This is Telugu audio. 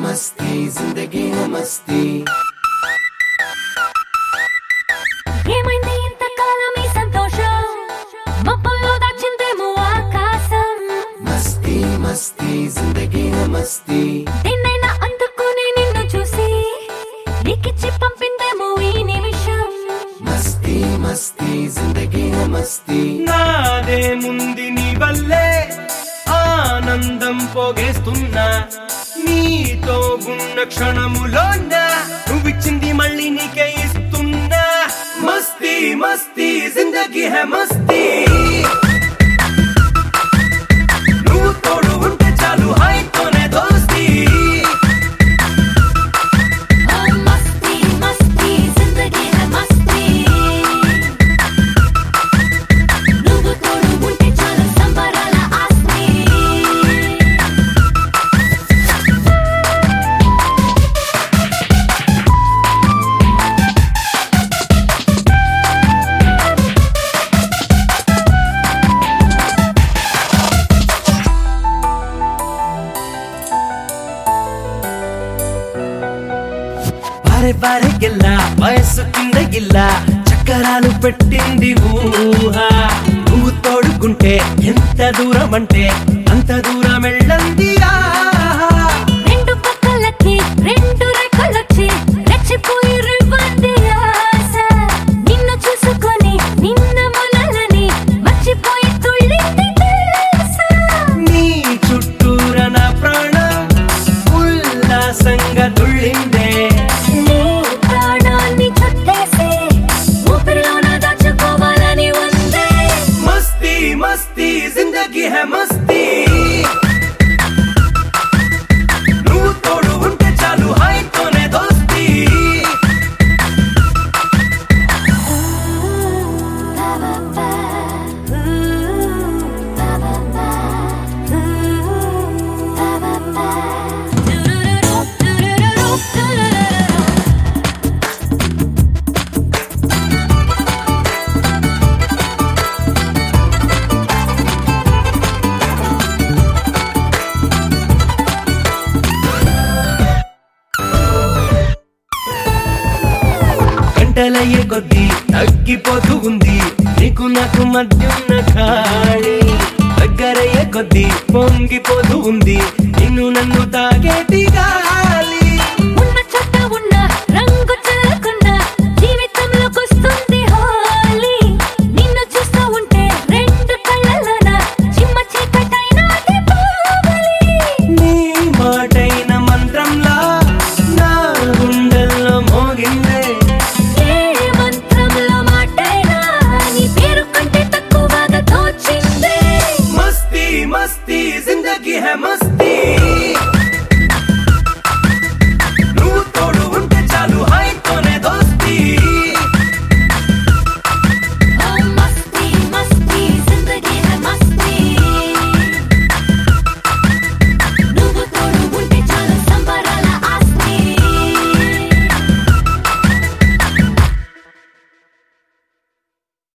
मस्ती जिंदगी है मस्ती ఏమైంది ఇంతకాలం ఈ సంతోషం మబ్బుల్లో దాచిందేమో ఆకాశం मस्ती मस्ती जिंदगी है मस्ती నిన్నైనా అందుకుని నిన్ను చూసి నీకిచ్చి పంపిందేమో ఈ నిమిషం मस्ती मस्ती जिंदगी है मस्ती నాదే ముంది నీ వల్లే ఆనందం పోగేస్తున్నా నీతో ఉన్న క్షణములోన నువ్విచ్చింది మళ్ళీ నీకే ఇస్తున్నా మస్తీ మస్తీ జిందగీ హే మస్తీ నువ్వు తోడు ఉంటే చాలు హాయితోనే దోస్తీ ఓ మస్తీ మస్తీ జిందగీ హై మస్తీ నువ్వు తోడు ఉంటే చాలు సంబరాల ఆస్తి బారే బారే గిల్ల వయస్సు కింద గిల్ల చక్కరాలు పెట్టింది ఊహ నువ్వు తోడుకుంటే ఎంత దూరం అంటే అంత దూరం వెళ్ళంది ఆహా. రెండు పక్కలకి రెండు రెక్కలొచ్చి రెచ్చిపోయి రివ్వంది ఆశ నిన్ను చూసుకొని నిన్న మొనలని మర్చిపోయి తుళ్ళింది తెలుసా నీ చుట్టూర నా ప్రాణం ఉల్లాసంగా తుళ్ళిందే నీ ప్రాణాన్ని చుట్టేసే ఊపిరిలోన దాచుకోవాలని ఉందే మస్తీ మస్తీ జిందగీ హే మస్తీ నువ్వు తోడు ఉంటే చాలు హాయితోనే దోస్తీ గంటలయ్యే కొద్దీ తగ్గిపోతూ ఉంది నీకు నాకు మధ్యున్న ఖాళీ దగ్గరయ్యే కొద్దీ పొంగిపోతూ ఉంది నిన్ను నన్ను తాగేటి గాలి